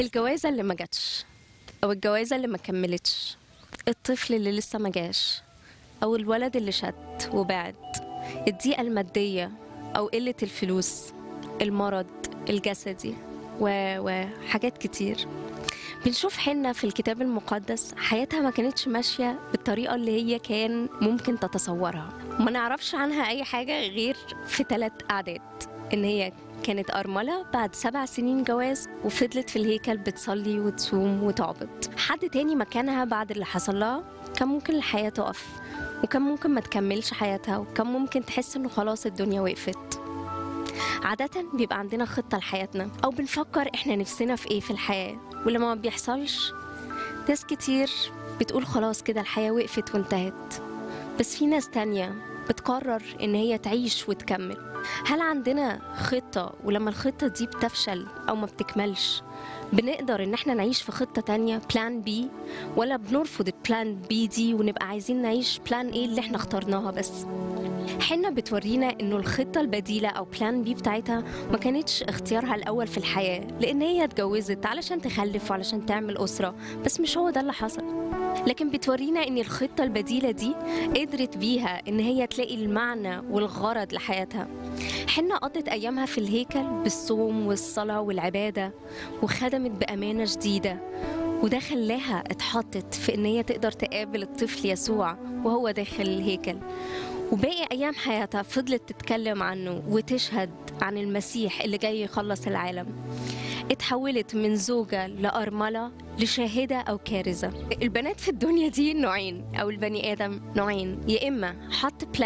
الجوازة اللي ما جاتش أو الجوازة اللي ما كملتش الطفل اللي لسه ما جاش أو الولد اللي شت وبعد الضيقة المادية أو قلة الفلوس المرض الجسدي و... وحاجات كتير بنشوف حنة في الكتاب المقدس حياتها ما كانتش ماشية بالطريقة اللي هي كان ممكن تتصورها ما نعرفش عنها أي حاجة غير في ثلاث أعداد إن هي كانت أرملة بعد سبع سنين جواز وفضلت في الهيكل بتصلي وتصوم وتعبد حد تاني مكانها بعد اللي حصل لها كان ممكن الحياة تقف وكان ممكن ما تكملش حياتها وكان ممكن تحس إنه خلاص الدنيا وقفت عادة بيبقى عندنا خطة لحياتنا أو بنفكر إحنا نفسنا في إيه في الحياة ولما ما بيحصلش ناس كتير بتقول خلاص كده الحياة وقفت وانتهت بس في ناس تانية بتقرر إن هي تعيش وتكمل هل عندنا خطة ولما الخطة دي بتفشل أو ما بتكملش بنقدر إن احنا نعيش في خطة تانية بلان بي ولا بنرفض البلان بي دي ونبقى عايزين نعيش بلان ايه اللي احنا اخترناها بس حنا بتورينا انه الخطه البديله او بلان بي بتاعتها ما كانتش اختيارها الاول في الحياه لان هي اتجوزت علشان تخلف وعلشان تعمل اسره بس مش هو ده اللي حصل لكن بتورينا ان الخطه البديله دي قدرت بيها ان هي تلاقي المعنى والغرض لحياتها حنا قضت ايامها في الهيكل بالصوم والصلاه والعباده وخدمت بامانه شديده وده خلاها اتحطت في ان هي تقدر تقابل الطفل يسوع وهو داخل الهيكل وباقي أيام حياتها فضلت تتكلم عنه وتشهد عن المسيح اللي جاي يخلص العالم اتحولت من زوجة لأرملة لشاهدة أو كارزة البنات في الدنيا دي نوعين أو البني آدم نوعين يا إما حط بلان